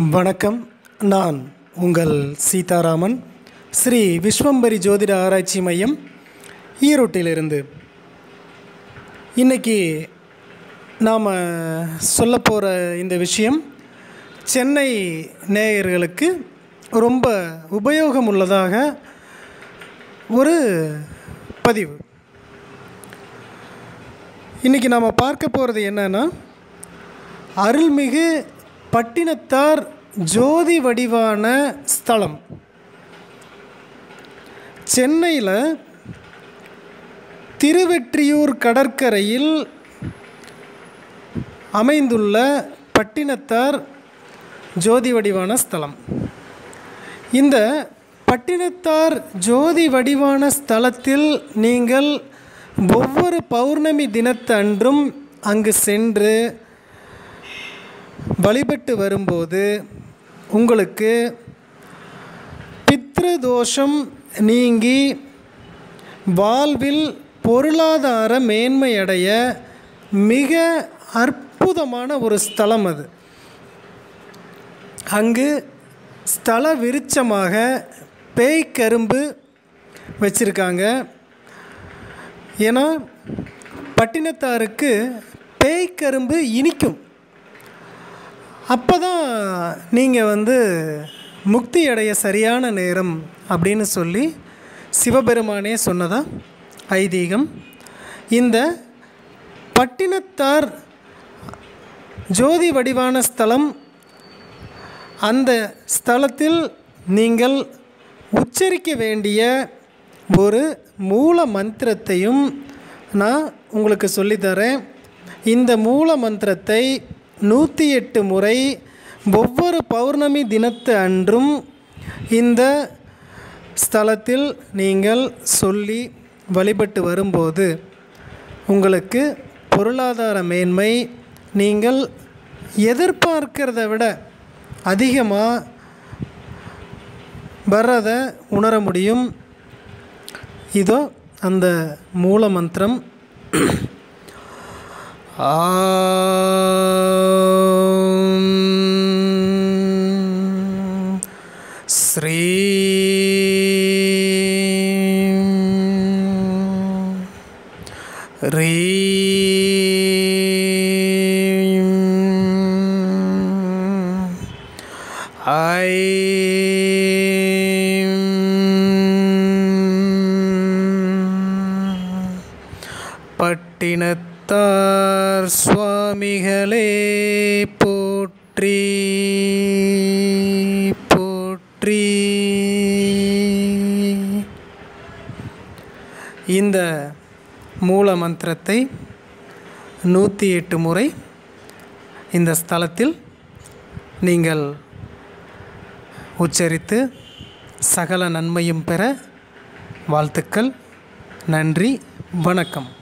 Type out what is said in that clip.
வணக்கம் நான் உங்கள் சீதாராமன் ஸ்ரீ விஸ்வம்பரி ஜோதிட ஆராய்ச்சி மையம் ஈரோட்டிலிருந்து இன்னைக்கு நாம் சொல்ல போகிற இந்த விஷயம் சென்னை நேயர்களுக்கு ரொம்ப உபயோகம் உள்ளதாக ஒரு பதிவு இன்றைக்கி நாம் பார்க்க போகிறது என்னன்னா அருள்மிகு பட்டினத்தார் ஜோதி வடிவான ஸ்தலம் சென்னையில் திருவெற்றியூர் கடற்கரையில் அமைந்துள்ள பட்டினத்தார் ஜோதி வடிவான ஸ்தலம் இந்த பட்டினத்தார் ஜோதி வடிவான ஸ்தலத்தில் நீங்கள் ஒவ்வொரு பௌர்ணமி தினத்தன்றும் அங்கு சென்று வழிபட்டு வரும்போது உங்களுக்கு பித்ரு தோஷம் நீங்கி வாழ்வில் பொருளாதார மேன்மையடைய மிக அற்புதமான ஒரு ஸ்தலம் அது அங்கு ஸ்தல விருட்சமாக பேய்க்கரும்பு வச்சுருக்காங்க ஏன்னா பட்டினத்தாருக்கு பேய்க்கரும்பு இனிக்கும் அப்போ தான் நீங்கள் வந்து முக்தி அடைய சரியான நேரம் அப்படின்னு சொல்லி சிவபெருமானே சொன்னதா ஐதீகம் இந்த பட்டினத்தார் ஜோதி வடிவான ஸ்தலம் அந்த ஸ்தலத்தில் நீங்கள் உச்சரிக்க வேண்டிய ஒரு மூல மந்திரத்தையும் நான் உங்களுக்கு சொல்லித்தரேன் இந்த மூல மந்திரத்தை நூற்றி எட்டு முறை ஒவ்வொரு பௌர்ணமி தினத்து அன்றும் இந்த ஸ்தலத்தில் நீங்கள் சொல்லி வழிபட்டு வரும்போது உங்களுக்கு பொருளாதார மேன்மை நீங்கள் எதிர்பார்க்கிறத விட அதிகமாக வர்றதை உணர முடியும் இதோ அந்த மூல மந்திரம் ஆம் ஸ்ரீ பட்டினத்தார் சுவாமிகளே போற்றி போற்றி இந்த மூல மந்திரத்தை நூற்றி எட்டு முறை இந்த ஸ்தலத்தில் நீங்கள் உச்சரித்து சகல நன்மையும் பெற வாழ்த்துக்கள் நன்றி வணக்கம்